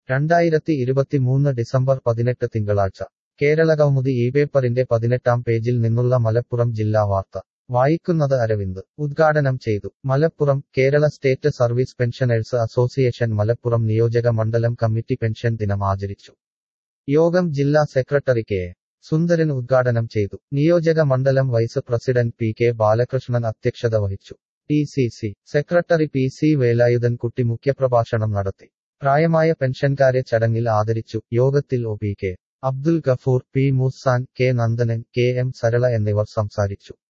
രണ്ടായിരത്തി ഇരുപത്തിമൂന്ന് ഡിസംബർ പതിനെട്ട് തിങ്കളാഴ്ച കേരളകൗമുദി ഈ പേപ്പറിന്റെ പതിനെട്ടാം പേജിൽ നിന്നുള്ള മലപ്പുറം ജില്ലാ വാർത്ത വായിക്കുന്നത് അരവിന്ദ് ഉദ്ഘാടനം ചെയ്തു Malappuram Kerala state service pensioners association Malappuram നിയോജക മണ്ഡലം കമ്മിറ്റി പെൻഷൻ ദിനം ആചരിച്ചു യോഗം ജില്ലാ സെക്രട്ടറി കെ എ. സുന്ദരൻ ഉദ്ഘാടനം ചെയ്തു നിയോജക മണ്ഡലം vice president P K Balakrishnan അധ്യക്ഷത വഹിച്ചു T C C secretary P C Velayudhankutty മുഖ്യപ്രഭാഷണം നടത്തി പ്രായമായ പെൻഷൻകാരെ ചടങ്ങിൽ ആദരിച്ചു യോഗത്തിൽ O P K Abdul Gafoor P Moosan K Nandanan K M Sarala എന്നിവർ സംസാരിച്ചു